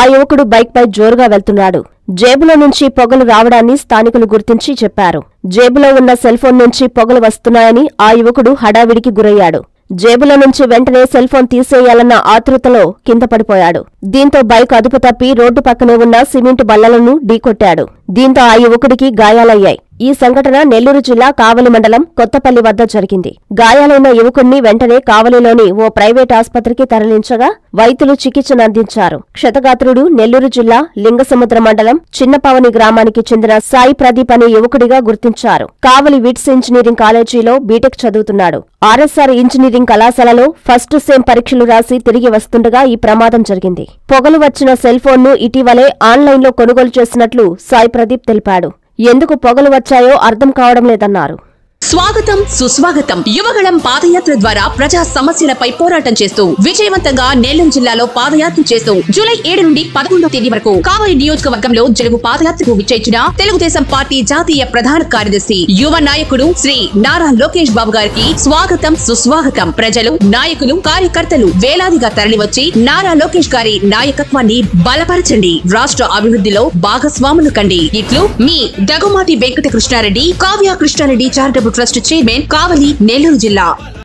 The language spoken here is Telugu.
ఆ యువకుడు బైక్పై జోరుగా వెళ్తున్నాడు జేబులో నుంచి పొగలు రావడాన్ని స్థానికులు గుర్తించి చెప్పారు జేబులో ఉన్న సెల్ ఫోన్ నుంచి పొగలు వస్తున్నాయని ఆ యువకుడు హడావిడికి గురయ్యాడు జేబులో నుంచి వెంటనే సెల్ ఫోన్ తీసేయాలన్న ఆతృతలో కింద పడిపోయాడు దీంతో బైక్ అదుపు తప్పి రోడ్డు పక్కనే ఉన్న సిమెంట్ బల్లలను ఢీకొట్టాడు దీంతో ఆ యువకుడికి గాయాలయ్యాయి ఈ సంఘటన నెల్లూరు జిల్లా కావలి మండలం కొత్తపల్లి వద్ద జరిగింది గాయాలైన యువకుణ్ణి వెంటనే కావలిలోని ఓ ప్రైవేట్ ఆస్పత్రికి తరలించగా వైద్యులు చికిత్సనందించారు క్షతగాత్రుడు నెల్లూరు జిల్లా లింగసముద్ర మండలం చిన్నపవని గ్రామానికి చెందిన సాయి ప్రదీప్ అనే యువకుడిగా గుర్తించారు కావలి విట్స్ ఇంజనీరింగ్ కాలేజీలో బీటెక్ చదువుతున్నాడు ఆర్ఎస్ఆర్ ఇంజనీరింగ్ కళాశాలలో ఫస్ట్ సేమ్ పరీక్షలు రాసి తిరిగి వస్తుండగా ఈ ప్రమాదం జరిగింది పొగలు వచ్చిన సెల్ ఫోన్ను ఇటీవలే ఆన్లైన్లో కొనుగోలు చేసినట్లు సాయి ప్రదీప్ తెలిపాడు ఎందుకు పొగలు వచ్చాయో అర్థం కావడం లేదన్నారు స్వాగతం సుస్వాగతం యువగళం పాదయాత్ర ద్వారా ప్రజా సమస్యలపై పోరాటం చేస్తూ విజయవంతంగా నెల్లూరు జిల్లాలో పాదయాత్ర చేస్తూ జూలై ఏడు నుండి పదకొండో తేదీ వరకు కావలి నియోజకవర్గంలో జరుగు పాదయాత్రకు విచ్చేసిన తెలుగుదేశం పార్టీ జాతీయ ప్రధాన కార్యదర్శి యువ నాయకుడు శ్రీ నారా లోకేష్ బాబు గారికి స్వాగతం సుస్వాగతం ప్రజలు నాయకులు కార్యకర్తలు వేలాదిగా తరలివచ్చి నారా లోకేష్ గారి నాయకత్వాన్ని బలపరచండి రాష్ట్ర అభివృద్ధిలో భాగస్వాములు కండి ఇట్లు మీ దగుమాటి Venkata Krishna Reddy Kavya Krishna Reddy charitable trust chairman కావలి నెల్లూరు జిల్లా